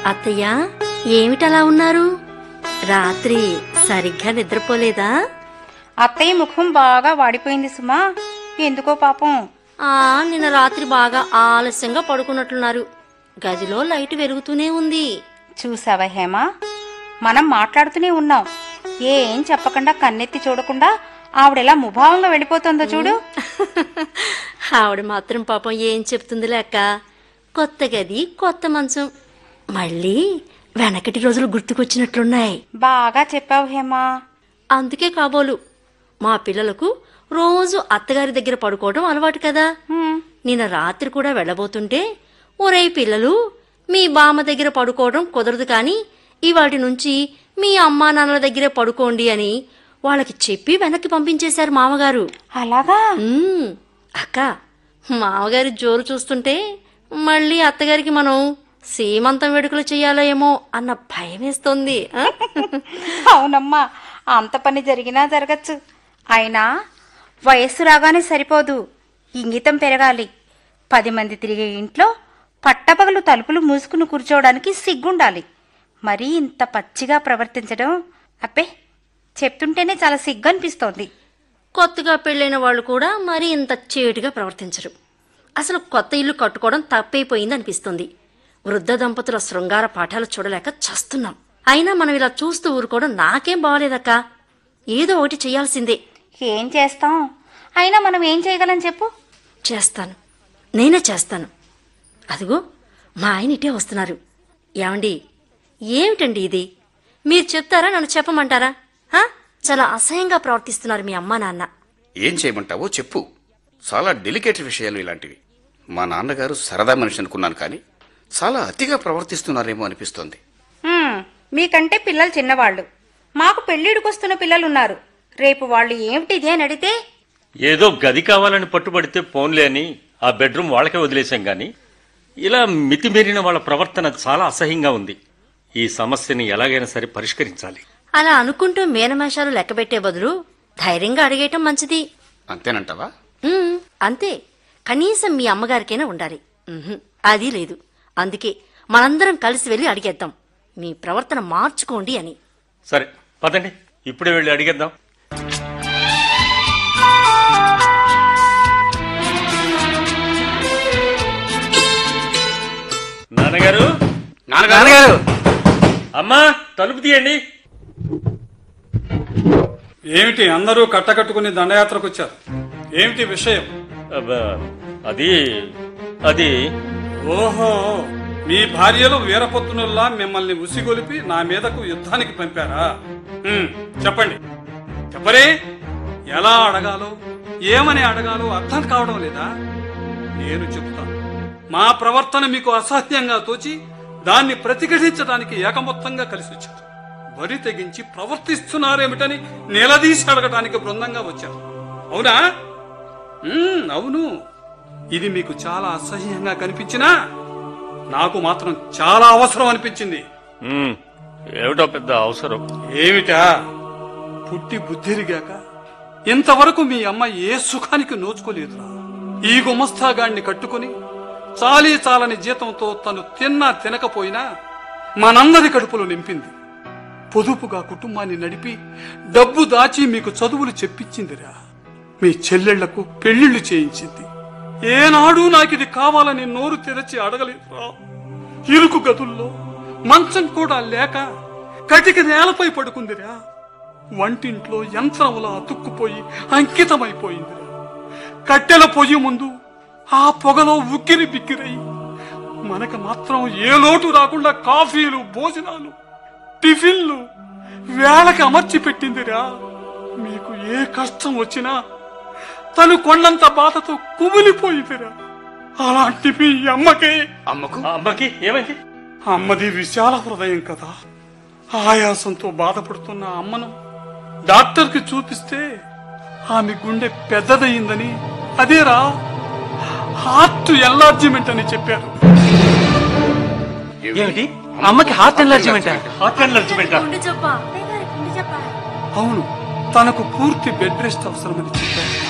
అత్తయ్య ఏమిటలా ఉన్నారు రాత్రి సరిగ్గా నిద్రపోలేదా అత్తయ్య ముఖం బాగా వాడిపోయింది సుమా ఎందుకో పాపం ఆ నిన్న రాత్రి బాగా ఆలస్యంగా పడుకున్నట్లున్నారు గదిలో లైట్ వెలుగుతూనే ఉంది చూసావా హేమ మనం మాట్లాడుతూనే ఉన్నాం ఏం చెప్పకుండా కన్నెత్తి చూడకుండా ఆవిడెలా ముభావంగా వెళ్ళిపోతుందో చూడు ఆవిడ మాత్రం పాపం ఏం చెప్తుంది లేక కొత్త గది కొత్త మంచం మళ్ళీ వెనకటి రోజులు గుర్తుకొచ్చినట్లున్నాయి బాగా చెప్పావు హేమా అందుకే కాబోలు మా పిల్లలకు రోజు అత్తగారి దగ్గర పడుకోవడం అలవాటు కదా హ్మ్, నిన్న రాత్రి కూడా వెళ్ళబోతుంటే ఒరే పిల్లలు మీ బామ్మ దగ్గర పడుకోవడం కుదరదు కానీ ఇవాటి నుంచి మీ అమ్మా నాన్నల దగ్గరే పడుకోండి అని వాళ్ళకి చెప్పి వెనక్కి పంపించేశారు మామగారు అలాగా ఉమ్, అక్క మామగారి జోరు చూస్తుంటే మళ్ళీ అత్తగారికి మనం సీమంతం వేడుకలు చెయ్యాలో ఏమో అన్న భయం వేస్తోంది ఆ? అవునమ్మా అంత పని జరిగినా జరగచ్చు అయినా వయస్సు రాగానే సరిపోదు ఇంగితం పెరగాలి పది మంది తిరిగే ఇంట్లో పట్టపగలు తలుపులు మూసుకుని కూర్చోవడానికి సిగ్గుండాలి మరీ ఇంత పచ్చిగా ప్రవర్తించడం అబ్బే చెప్తుంటేనే చాలా సిగ్గు అనిపిస్తోంది కొత్తగా పెళ్ళైన వాళ్ళు కూడా మరీ ఇంత చేటుగా ప్రవర్తించరు అసలు కొత్త ఇల్లు కట్టుకోవడం తప్పైపోయింది అనిపిస్తుంది వృద్ధ దంపతుల శృంగార పాఠాలు చూడలేక చస్తున్నాం అయినా మనం ఇలా చూస్తూ ఊరుకోవడం నాకేం బాగలేదక్క ఏదో ఒకటి చేయాల్సిందే ఏం చేస్తాం అయినా మనం ఏం చేయగలం చెప్పు చేస్తాను నేనే చేస్తాను అదిగో మా ఆయన ఇటే వస్తున్నారు ఏమండి ఏమిటండి ఇది మీరు చెప్తారా నన్ను చెప్పమంటారా హా? చాలా అసహ్యంగా ప్రవర్తిస్తున్నారు మీ అమ్మా నాన్న ఏం చేయమంటావో చెప్పు చాలా డెలికేట్ విషయాలు ఇలాంటివి మా నాన్నగారు సరదా మనిషి అనుకున్నాను కానీ చాలా అతిగా ప్రవర్తిస్తున్నారేమో అనిపిస్తోంది హ్మ్, మీకంటే పిల్లలు చిన్నవాళ్ళు మాకు పెళ్ళిడికొస్తున్న పిల్లలున్నారు రేపు వాళ్ళు ఏమిటిది అని అడిగితే ఏదో గది కావాలని పట్టుబడితే పోన్లే అని ఆ బెడ్రూమ్ వాళ్ళకే వదిలేశాం గాని ఇలా మితిమీరిన వాళ్ళ ప్రవర్తన చాలా అసహ్యంగా ఉంది ఈ సమస్యని ఎలాగైనా సరే పరిష్కరించాలి అలా అనుకుంటూ మేనమేషాలు లెక్కబెట్టే బదులు ధైర్యంగా అడిగేయటం మంచిది అంతేనంటావా ఉమ్, అంతే కనీసం మీ అమ్మగారికైనా ఉండాలి ఉహుం, అది లేదు అందుకే మనందరం కలిసి వెళ్ళి అడిగేద్దాం మీ ప్రవర్తన మార్చుకోండి అని సరే పదండి ఇప్పుడే వెళ్ళి అడిగేద్దాం నాన్నగారు నాన్నగారు అమ్మా తలుపు తీయండి ఏమిటి అందరూ కట్టకట్టుకుని దండయాత్రకు వచ్చారు ఏమిటి విషయం అబ్బా, అది అది ఓహో మీ భార్యలు వీరపత్నుల్లా మిమ్మల్ని ఉసిగొలిపి నా మీదకు యుద్ధానికి పంపారా హ్మ్, చెప్పండి చెప్పరే ఎలా అడగాలో ఏమని అడగాలో అర్థం కావడం లేదా నేను చెప్తాను మా ప్రవర్తన మీకు అసహ్యంగా తోచి దాన్ని ప్రతిఘటించడానికి ఏకమొత్తంగా కలిసి వచ్చారు బరి తెగించి ప్రవర్తిస్తున్నారేమిటని నిలదీసి అడగటానికి బృందంగా వచ్చారు అవునా మ్మ్, అవును ఇది మీకు చాలా అసహ్యంగా కనిపించినా నాకు మాత్రం చాలా అవసరం అనిపించింది ఉమ్, ఏమిటో పెద్ద అవసరం ఏమిటా పుట్టి బుద్ధిరిగాక ఇంతవరకు మీ అమ్మ ఏ సుఖానికి నోచుకోలేదురా ఈ గుమస్తాగాడిని కట్టుకుని చాలీ చాలని జీతంతో తను తిన్నా తినకపోయినా మనందరి కడుపులో నింపింది పొదుపుగా కుటుంబాన్ని నడిపి డబ్బు దాచి మీకు చదువులు చెప్పించిందిరా మీ చెల్లెళ్లకు పెళ్లిళ్లు చేయించింది ఏనాడు నాకిది కావాలని నోరు తెరచి అడగలేదురా ఇరుకు గదుల్లో మంచం కూడా లేక కటిక నేలపై పడుకుందిరా వంటింట్లో యంత్రములా అతుక్కుపోయి అంకితమైపోయిందిరా కట్టెల పొయ్యి ముందు ఆ పొగలో ఉక్కిరి బిక్కిరై మనకు మాత్రం ఏ లోటు రాకుండా కాఫీలు భోజనాలు టిఫిన్లు వేళకి అమర్చి పెట్టిందిరా మీకు ఏ కష్టం వచ్చినా తను కొండంత బాధతో కుమిలిపోయిందిరా అలాంటి మీ అమ్మకే అమ్మకు ఆ అమ్మకి ఏమైంది అమ్మది విశాల హృదయం కదా ఆయాసంతో బాధపడుతున్న అమ్మను డాక్టర్కి చూపిస్తే ఆమె గుండె పెద్దదయ్యిందని అదేరా హార్ట్ ఎల్లార్జిమెంట్ అని చెప్పారు ఏమిటి అమ్మకి హార్ట్ ఎనర్జీమెంటా హార్ట్ ఎనర్జీమెంటా అవును తనకు పూర్తి బెడ్ రెస్ట్ అవసరమని చెప్పారు